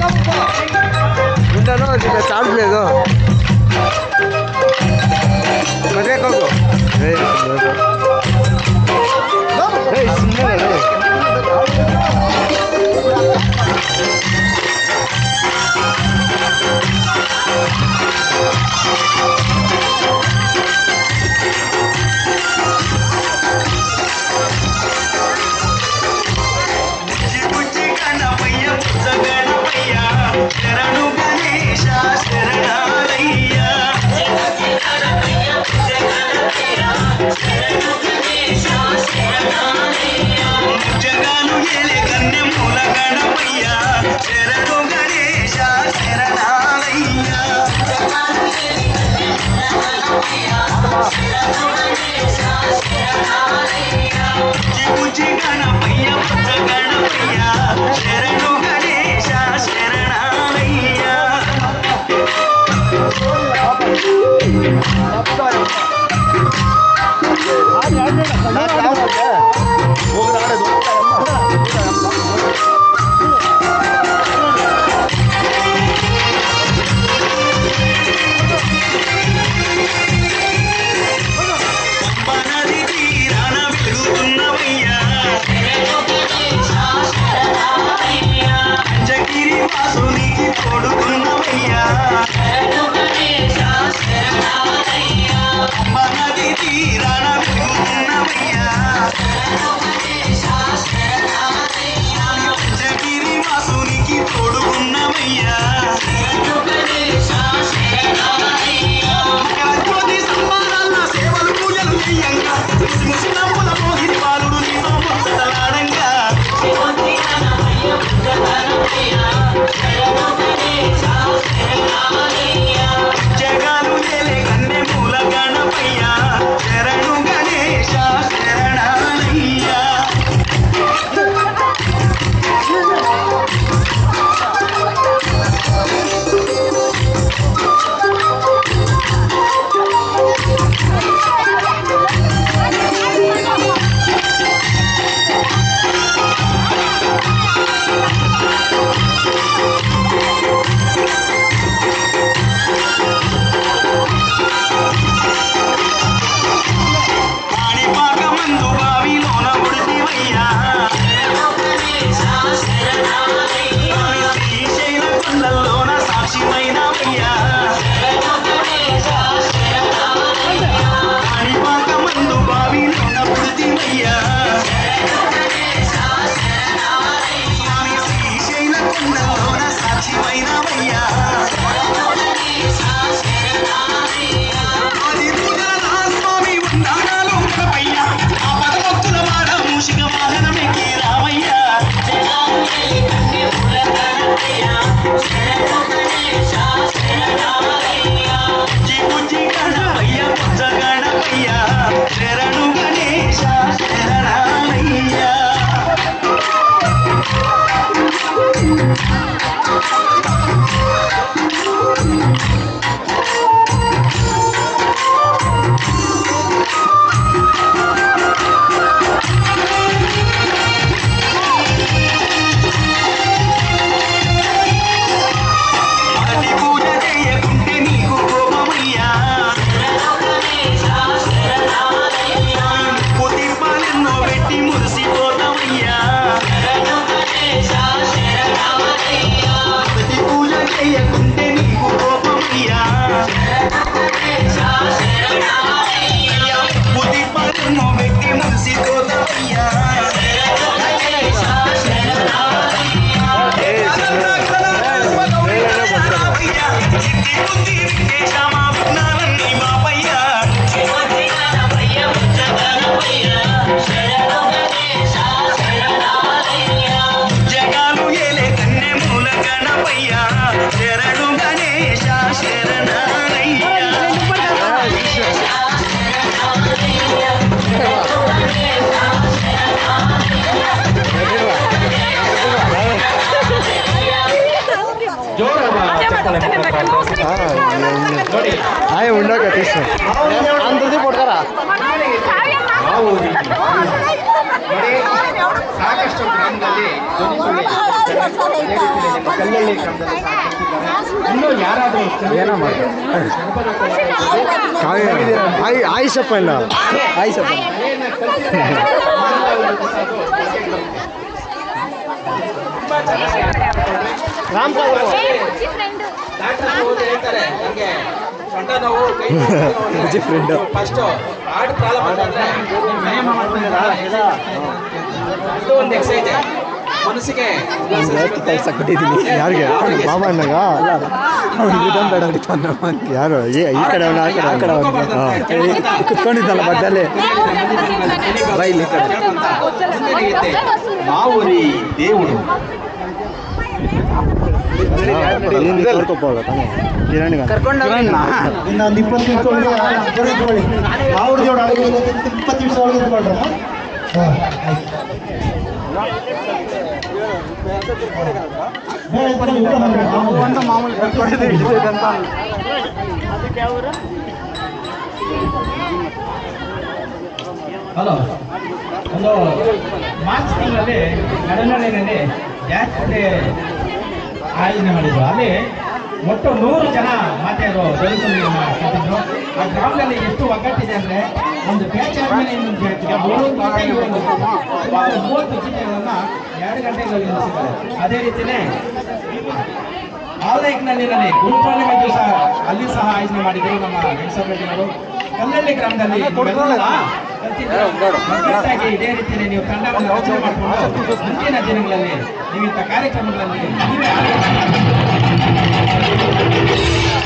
ఉంటాను ఇంకా చాడలేదు మధ్య కోకు సుಮ್ಮನೆ బుజ్జి బుజ్జి గణపయ్య బుజ్జ గణపయ్య శరణు గణేశ శరణాలయ్య జగాను ఏలే కన్నె మూల గణపయ్య శరణు గణేశ శరణాలయ్య బుజ్జి బుజ్జి గణపయ్య బుజ్జ గణపయ్య శరణు గణేశ శరణాలయ్య పంపనది తీరాన వెలుగుతున్నవయ్యా పంచగిరి వాసునికి తోడుకున్నవయ్యా పంపనది తీరాన వెలుగుతున్నవయ్యా పంచగిరి వాసునికి తోడుకున్నవయ్యా గణపతి సంబారాల సేవలు పూజలు చెయ్యంగా ముసినవ్వుల మోహిని బాలుడు నీతో ముచ్చటలాడంగా జగాలు ఏలే కన్నె మూల గణపయ్య శరణు గణేశ శరణాలయ్య పాణిపాక మందు బావిలోన ఉడితివయ్యా శ్రీశైల కొండల్లోన సాక్షిమైనవయ్యా పాణిపాక మందు బావిలోన ఉడితివయ్యా స్వామి శ్రీశైల కొండల్లోన సాక్షిమైనవయ్యా ఆది పూజల స్వామి వందనాలు గణపయ్య ఆ పదభక్తుల వాడ మూషిక వాహనమెక్కి రామయ్య బుజ్జి బుజ్జి గణపయ్య బుజ్జ గణపయ్య శరణు గణేశ శరణాలయ్య మొదటి పూజ చేయకుంటే నీకు కోపమయ్యా కుదిర్పాలెన్నో పెట్టి మురిసిపోతామయ్యా మొదటి పూజ చేయకుంటే నీకు కోపమయ్యా కుదిర్పాలెన్నో పెట్టి మురిసిపోతామయ్యా జగాలు ఏలే కన్నె మూల గణపయ్య శరణు గణేశ శరణాలయ్య ಆಯ್ ಉಂಡಾಕ ತೀಸು ಅಂದ್ರದ್ದು ಕೊಡ್ತಾರ ಮಾವು ನೋಡಿ ಸಾಕಷ್ಟು ಗ್ರಾಮದಲ್ಲಿ ಧ್ವನಿಸುಳ್ಳಿ ಅದೇ ರೀತಿ ನಿಮ್ಮ ಕಲ್ಲಳ್ಳಿ ಗ್ರಾಮದಲ್ಲಿ ಸಾಕಷ್ಟಿದ್ದಾರೆ. ಇನ್ನೂ ಯಾರಾದರೂ ಏನಮ್ಮ ಕಾವ್ಯ ಆಯ್ ಆಯ್ಸಪ್ಪ ಇಲ್ಲ ಆಯ್ಸಪ್ಪ ರಾಮ್ ಡಾಕ್ಟರ್ ಹೋಗಿ ಹೇಳ್ತಾರೆ ನನಗೆ ಸೊಂಟ ನೋವು ಕೈ ಬುಜ್ಜಿ friend. ಫಸ್ಟ್ ಹಾರ್ಟ್ ಪ್ರಾಬ್ಲಮ್ ಅಂತಂದ್ರೆ ವ್ಯಾಯಾಮ ಮಾಡ್ತಿದ್ದೀರಾ ಇದು ಒಂದು ಎಕ್ಸೈಸ್ ಮನಸ್ಸಿಗೆ ಕೊಟ್ಟಿದ್ದೀನಿ ಯಾರಿಗೆ ಬಾಬಾ ಅಣ್ಣಗ ಯಾರು ಈ ಈ ಕಡೆ ಅವನ ಆ ಕಡೆ ಆ ಕಡೆ ಅವ್ನು. ಹಾ. ಈ ಕುತ್ಕೊಂಡಿದ್ದಲ್ಲ ಬಡ್ಡಲ್ಲಿ ಬೈಲಿ ಈ ಕಡೆ. ಮಾವುರಿ దేవుడు ನೀನು ಕರ್ಕೊಪ್ಪ ಹೋಗ ತಾನೆ ಕಿರಣ್ಗ ಇನ್ನೊಂದು ಇಪ್ಪತ್ತು ನಿಮಿಷ ಒಳಗೆ ಬರೀಕೊಳ್ಳಿ ಅವ್ರ ಜೋಡ ಇಪ್ಪತ್ತು ನಿಮಿಷ ಒಳಗೆ ಇಟ್ಕೊಳ್ರಮ್ಮ ಹಾಂ ಒಂದು ಮಾಮೂಲಿ ಹಲೋ ಒಂದು ಮಾರ್ಚ್ ತಿಂಗಳಲ್ಲಿ ನಡನಡೆಯಲ್ಲಿ ಜಾತ್ರೆ ಆಯೋಜನೆ ಮಾಡಿದ್ರು ಅಲ್ಲಿ ಒಟ್ಟು ನೂರು ಜನ ಮಾತೆಯರು ದಲಿತರನ್ನ ಕಟ್ಟಿದ್ರು ಆ ಗ್ರಾಮದಲ್ಲಿ ಎಷ್ಟು ಒಗ್ಗಟ್ಟಿದೆ ಅಂದ್ರೆ ಒಂದು ಬ್ಯಾಚ್ ಆದ್ಮೇಲೆ ಇನ್ನೊಂದು ಬ್ಯಾಚ್ಗೆ ಮೂರು ಗಂಟೆ ಒಂದು ಸುಮಾರು ಮೂವತ್ತು ಗೀತೆಗಳನ್ನ ಎರಡು ಗಂಟೆಗಳಲ್ಲಿ ನಿಲ್ಲಿಸಿದ್ದಾರೆ ಅದೇ ರೀತಿನೇ ಆಲ್ನೈಕ್ನಲ್ಲಿ ಗುರುಪೂರ್ಣಿಮೆ ದಿವಸ ಅಲ್ಲಿ ಸಹ ಆಯೋಜನೆ ಮಾಡಿದ್ರು ನಮ್ಮ ವೆಂಕಟೇಶ್ವರರೆಡ್ಡಿಯವರು ಕಲ್ಲಳ್ಳಿ ಗ್ರಾಮದಲ್ಲಿ ನೀವೆಲ್ಲ ಕಲ್ತಿದ್ರು. ಒಗ್ಗಟ್ಟಾಗಿ ಇದೇ ರೀತಿಯಲ್ಲಿ ನೀವು ತಂಡವನ್ನು ರಚನೆ ಮಾಡಿಕೊಂಡು ಮುಂದಿನ ದಿನಗಳಲ್ಲಿ ನೀವು ಇಂಥ ಕಾರ್ಯಕ್ರಮಗಳಲ್ಲಿ ನೀವೇ ಆಯೋಜನೆ ಮಾಡಿ.